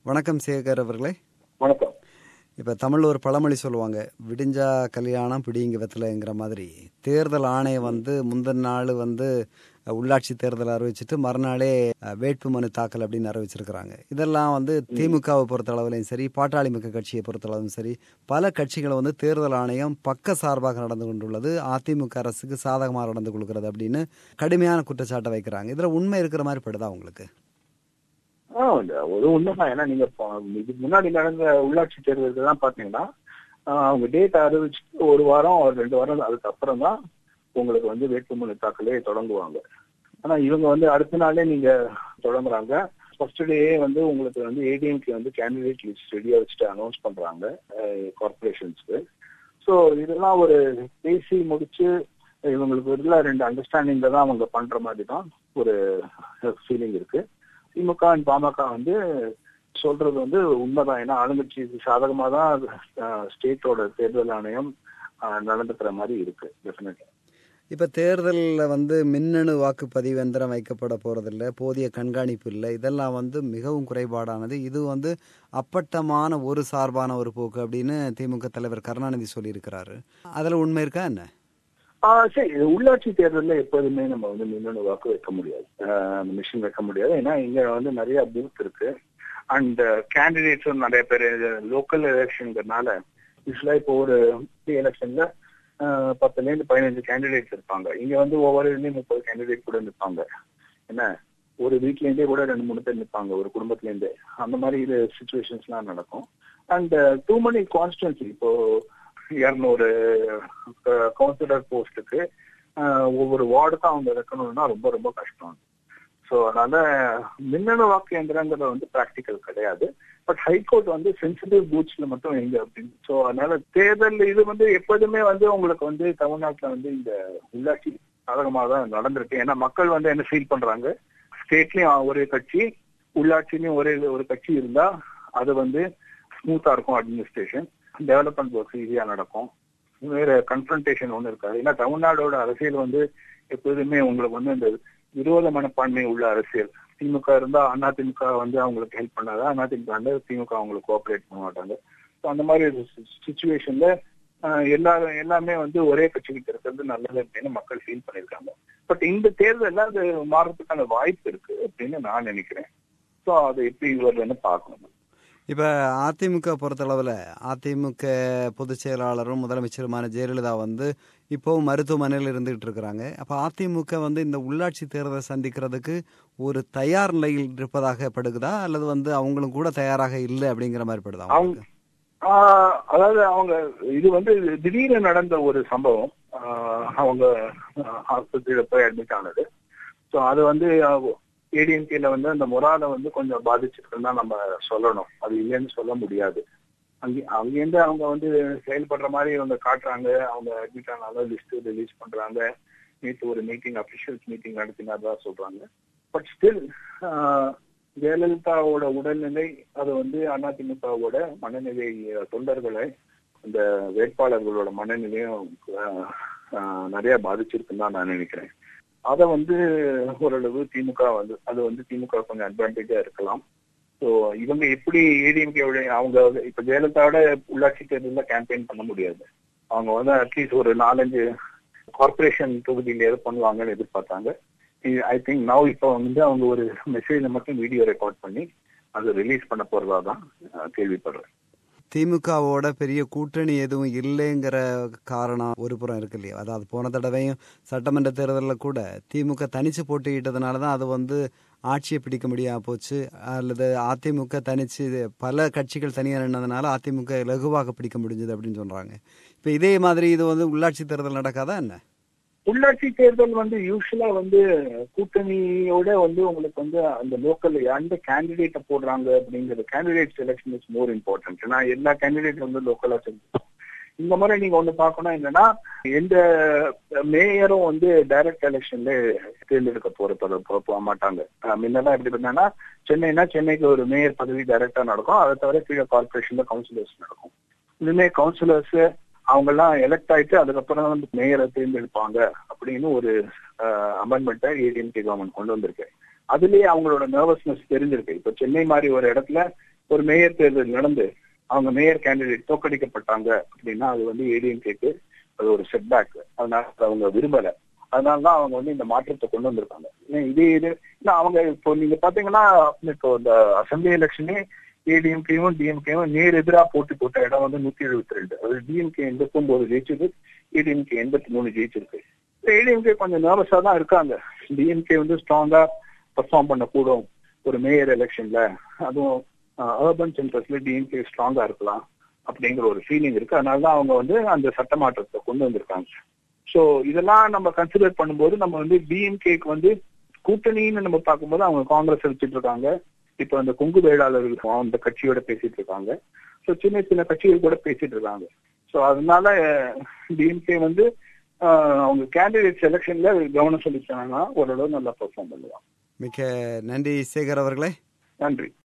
வணக்கம் சேகர் அவர்களே வணக்கம் இப்போ தமிழ் ஒரு பழமொழி சொல்லுவாங்க விடிஞ்சா கல்யாணம் பிடிங்க வெத்தலைங்கிற மாதிரி தேர்தல் ஆணையம் வந்து முந்தின நாள் வந்து உள்ளாட்சி தேர்தல் அறிவிச்சிட்டு மறுநாளே அஹ், வேட்புமனு தாக்கல் அப்படின்னு அறிவிச்சிருக்கிறாங்க இதெல்லாம் வந்து திமுகவை பொறுத்தளவுலையும் சரி பாட்டாளி மிக்க கட்சியை பொறுத்தளவும் சரி பல கட்சிகளை வந்து தேர்தல் ஆணையம் பக்க சார்பாக நடந்து கொண்டுள்ளது அதிமுக அரசுக்கு சாதகமாக நடந்து கொள்கிறது அப்படின்னு கடுமையான குற்றச்சாட்டை வைக்கிறாங்க இதில் உண்மை இருக்கிற மாதிரி படுதா உங்களுக்கு ஆ இல்ல, ஒரு உண்மைதான் ஏன்னா நீங்க இப்போ இதுக்கு முன்னாடி நடந்த உள்ளாட்சி தேர்தலுக்கு தான் பாத்தீங்கன்னா ஆ, அவங்க டேட் அறிவிச்சுட்டு ஒரு வாரம் ஒரு ரெண்டு வாரம் அதுக்கப்புறம் தான் உங்களுக்கு வந்து வேட்புமனு தாக்கலே தொடங்குவாங்க ஆனா இவங்க வந்து அடுத்த நாளே நீங்க தொடங்குறாங்க ஃபர்ஸ்ட் டேயே வந்து உங்களுக்கு வந்து ஏடிஎம்கே வந்து கேண்டிடேட் லிஸ்ட் ரெடியா வச்சுட்டு அனௌன்ஸ் பண்றாங்க கார்பரேஷன்ஸ்க்கு ஸோ இதெல்லாம் ஒரு பேசி முடிச்சு இவங்களுக்கு இதுல ரெண்டு அண்டர்ஸ்டாண்டிங்ல தான் அவங்க பண்ற மாதிரி தான் ஒரு ஃபீலிங் இருக்கு திமுக and பாமக வந்து சொல்றது வந்து உண்மைதான் ஏன்னா ஆளுங்கட்சிக்கு சாதகமா தான் ஸ்டேட்டோட தேர்தல் ஆணையம் ஆஹ், நடந்துக்கிற மாதிரி இருக்கு டெஃபினெட்லி இப்போ தேர்தலில் வந்து மின்னணு வாக்குப்பதிவு எந்திரம் வைக்கப்பட போகிறதில்ல போதிய கண்காணிப்பு இல்லை இதெல்லாம் வந்து மிகவும் குறைபாடானது இது வந்து அப்பட்டமான ஒரு சார்பான ஒரு போக்கு அப்படின்னு திமுக தலைவர் கருணாநிதி சொல்லியிருக்கிறாரு அதில் உண்மை இருக்கா என்ன ஆஹ் சரி இது உள்ளாட்சி தேர்தல்ல எப்போதுமே நம்ம வந்து மின்னணு வாக்கு வைக்க முடியாது மிஷின் வைக்க முடியாது ஏன்னா இங்க வந்து நிறைய பூத் இருக்கு அண்ட் கேண்டிடேட்ஸும் நிறைய பேர் லோக்கல் எலெக்ஷன்ங்கிறதுனால யூஸ்வலா இப்போ ஒரு எலெக்ஷன்ல பத்துல இருந்து பதினஞ்சு கேண்டிடேட்ஸ் இருப்பாங்க இங்க வந்து ஒவ்வொரு இதுலயும் முப்பது கேண்டிடேட் கூட நிற்பாங்க என்ன ஒரு வீட்ல இருந்தே கூட ரெண்டு மூணு பேர் நிற்பாங்க ஒரு குடும்பத்துல இருந்தே அந்த மாதிரி இது சுச்சுவேஷன்ஸ்லாம் நடக்கும் அண்ட் டூ மணி கான்ஸ்டன்சி இப்போ இரநூறு கவுன்சிலர் போஸ்ட்டுக்கு ஒவ்வொரு வார்டுக்கும் அவங்க வைக்கணும்னா ரொம்ப ரொம்ப கஷ்டம் ஸோ அதனால மின்னணு வாக்கு எந்திரங்கிறது வந்து ப்ராக்டிக்கல் கிடையாது பட் ஹைகோர்ட் வந்து சென்சிட்டிவ் பூத்ஸ்ல மட்டும் எங்க அப்படின்னு ஸோ அதனால தேர்தல் இது வந்து எப்போதுமே வந்து உங்களுக்கு வந்து தமிழ்நாட்டுல வந்து இந்த உள்ளாட்சி சாதகமாக தான் நடந்திருக்கு ஏன்னா மக்கள் வந்து என்ன ஃபீல் பண்றாங்க ஸ்டேட்லயும் ஒரே கட்சி உள்ளாட்சிலையும் ஒரே ஒரு கட்சி இருந்தா அது வந்து ஸ்மூத்தா இருக்கும் அட்மினிஸ்ட்ரேஷன் டெவலப்மெண்ட் ஒர்க் ஈஸியா நடக்கும் வேற கன்ஃபரன்டேஷன் ஒண்ணு இருக்காது ஏன்னா தமிழ்நாடோட அரசியல் வந்து எப்போதுமே உங்களுக்கு வந்து இந்த விரோத மனப்பான்மை உள்ள அரசியல் திமுக இருந்தா அதிமுக வந்து அவங்களுக்கு ஹெல்ப் பண்ணாத அதிமுக வந்து திமுக அவங்களுக்கு கோஆபரேட் பண்ண மாட்டாங்க ஸோ அந்த மாதிரி சுச்சுவேஷன்ல எல்லாரும் எல்லாமே வந்து ஒரே கட்சிக்கிட்ட இருக்கிறது நல்லது அப்படின்னு மக்கள் ஃபீல் பண்ணியிருக்காங்க பட் இந்த தேர்தலில் அது மாறதுக்கான வாய்ப்பு இருக்கு அப்படின்னு நான் நினைக்கிறேன் ஸோ அது எப்படி வருதுன்னு பார்க்கணும் இப்போ அதிமுக பொறுத்தளவில் அதிமுக பொதுச் செயலாளரும் முதலமைச்சருமான ஜெயலலிதா வந்து இப்போவும் மருத்துவமனையில் இருந்துகிட்டு இருக்கிறாங்க அப்போ அதிமுக வந்து இந்த உள்ளாட்சி தேர்தலை சந்திக்கிறதுக்கு ஒரு தயார் நிலையில் இருப்பதாக படுகுதா அல்லது வந்து அவங்களும் கூட தயாராக இல்லை அப்படிங்கிற மாதிரி படுதா அவங்க அவங்களுக்கு ஆஹ் அதாவது அவங்க இது வந்து திடீர்னு நடந்த ஒரு சம்பவம் ஆஹ் அவங்க ஆஸ்பத்திரியில போய் அட்மிட் ஆனது ஸோ அது வந்து ஏடிஎம்கேல வந்து அந்த மொராலை வந்து கொஞ்சம் பாதிச்சிருக்குன்னு தான் நம்ம சொல்லணும் அது இல்லைன்னு சொல்ல முடியாது அங்கே அங்கேருந்து அவங்க வந்து செயல்படுற மாதிரி அவங்க காட்டுறாங்க அவங்க அட்மிட் ஆனாலும் லிஸ்ட் ரிலீஸ் பண்றாங்க நேற்று ஒரு மீட்டிங் அபிஷியல்ஸ் மீட்டிங் நடத்தினதா சொல்றாங்க பட் ஸ்டில் ஜெயலலிதாவோட உடல்நிலை அது வந்து அதிமுகவோட மனநிலை தொண்டர்களை இந்த வேட்பாளர்களோட மனநிலையும் ஆஹ், ஆஹ், நிறைய பாதிச்சிருக்குன்னு தான் நான் நினைக்கிறேன் அதை வந்து ஓரளவு திமுக வந்து அது வந்து திமுக கொஞ்சம் அட்வான்டேஜா இருக்கலாம் ஸோ இவங்க எப்படி ஏடிஎம்கே அவங்க இப்ப ஜெயலலிதாவோட உள்ளாட்சி தேர்தலில் கேம்பெயின் பண்ண முடியாது அவங்க வந்து அட்லீஸ்ட் ஒரு நாலஞ்சு கார்பரேஷன் தொகுதியில எது பண்ணுவாங்கன்னு எதிர்பார்த்தாங்க ஐ திங்க் நவ் இப்போ வந்து அவங்க ஒரு மெசேஜை மட்டும் வீடியோ ரெக்கார்ட் பண்ணி அதை ரிலீஸ் பண்ண போறதா தான் அஹ், கேள்விப்படுறேன் திமுகவோட பெரிய கூட்டணி எதுவும் இல்லைங்கிற காரணம் ஒரு புறம் இருக்கு இல்லையா அதாவது போன தடவையும் சட்டமன்ற தேர்தலில் கூட திமுக தனிச்சு போட்டியிட்டதுனால தான் அது வந்து ஆட்சியை பிடிக்க முடியாம போச்சு அல்லது அதிமுக தனிச்சு இது பல கட்சிகள் தனியாக நின்றதுனால அதிமுக இலகுவாக பிடிக்க முடிஞ்சது அப்படின்னு சொல்றாங்க இப்போ இதே மாதிரி இது வந்து உள்ளாட்சி தேர்தல் நடக்காதா என்ன உள்ளாட்சி தேர்தல் வந்து யூஸ்வலா வந்து கூட்டணியோட வந்து உங்களுக்கு வந்து அந்த லோக்கல் எந்த கேண்டிடேட்டை போடுறாங்க அப்படிங்கிறது candidate selection is more important ஏன்னா எல்லா கேண்டிடேட் வந்து லோக்கலா செஞ்சு இந்த மாதிரி நீங்க ஒண்ணு பார்க்கணும் என்னன்னா எந்த மேயரும் வந்து டைரக்ட் எலெக்ஷன்ல தேர்ந்தெடுக்க போற போக மாட்டாங்க அஹ் முன்னெல்லாம் எப்படி இருந்தாங்கன்னா சென்னைனா சென்னைக்கு ஒரு மேயர் பதவி டைரக்டா நடக்கும் அதை தவிர கீழே கார்பரேஷன்ல கவுன்சிலர்ஸ் நடக்கும் இனிமே கவுன்சிலர்ஸ் அவங்க எல்லாம் எலெக்ட் ஆயிட்டு அதுக்கப்புறம் வந்து மேயரை தேர்ந்தெடுப்பாங்க அப்படின்னு ஒரு அமெண்ட்மெண்ட்டை ஏடிஎம்கே கவர்மெண்ட் கொண்டு வந்திருக்கு அதுலயே அவங்களோட நர்வஸ்னஸ் தெரிஞ்சிருக்கு இப்ப சென்னை மாதிரி ஒரு இடத்துல ஒரு மேயர் தேர்தல் நடந்து அவங்க மேயர் கேண்டிடேட் தோக்கடிக்கப்பட்டாங்க அப்படின்னா அது வந்து ஏடிஎம்கேக்கு அது ஒரு செட்பேக் அதனால அவங்க விரும்பல அதனால தான் அவங்க வந்து இந்த மாற்றத்தை கொண்டு வந்திருக்காங்க ஏன் இதே இது இல்ல அவங்க இப்போ நீங்க பாத்தீங்கன்னா இப்போ இந்த அசம்பிளி எலெக்ஷனே ஏடிஎம்கேவும் டிஎம்கேவும் நேர் எதிரா போட்டி போட்ட இடம் வந்து நூத்தி எழுபத்தி ரெண்டு அது டிஎம்கே எண்பத்தி ஒன்பது ஜெயிச்சது ஏடிஎம்கே எண்பத்தி மூணு ஜெயிச்சிருக்கு ஏடிஎம்கே கொஞ்சம் நர்வஸா தான் இருக்காங்க டிஎம்கே வந்து ஸ்ட்ராங்கா பெர்ஃபார்ம் பண்ணக்கூடும் ஒரு மேயர் எலெக்ஷன்ல அதுவும் அர்பன் சென்டர்ஸ்ல டிஎம்கே ஸ்ட்ராங்கா இருக்கலாம் அப்படிங்கிற ஒரு ஃபீலிங் இருக்கு அதனால தான் அவங்க வந்து அந்த சட்ட மாற்றத்தை கொண்டு வந்திருக்காங்க ஸோ இதெல்லாம் நம்ம கன்சிடர் பண்ணும்போது நம்ம வந்து டிஎம்கேக்கு வந்து கூட்டணின்னு நம்ம பார்க்கும்போது அவங்க காங்கிரஸ் வச்சுட்டு இருக்காங்க இப்போ அந்த கொங்கு வேளாளர்கள் அந்த கட்சியோட பேசிட்டு இருக்காங்க ஸோ சின்ன சின்ன கட்சிகள் கூட பேசிட்டு இருக்காங்க ஸோ அதனால டிஎம்கே வந்து அவங்க கேண்டிடேட் செலெக்ஷன்ல கவனம் செலுத்தினாங்கன்னா ஓரளவு நல்லா பெர்ஃபார்ம் பண்ணுவாங்க மிக்க நன்றி சேகர் அவர்களே நன்றி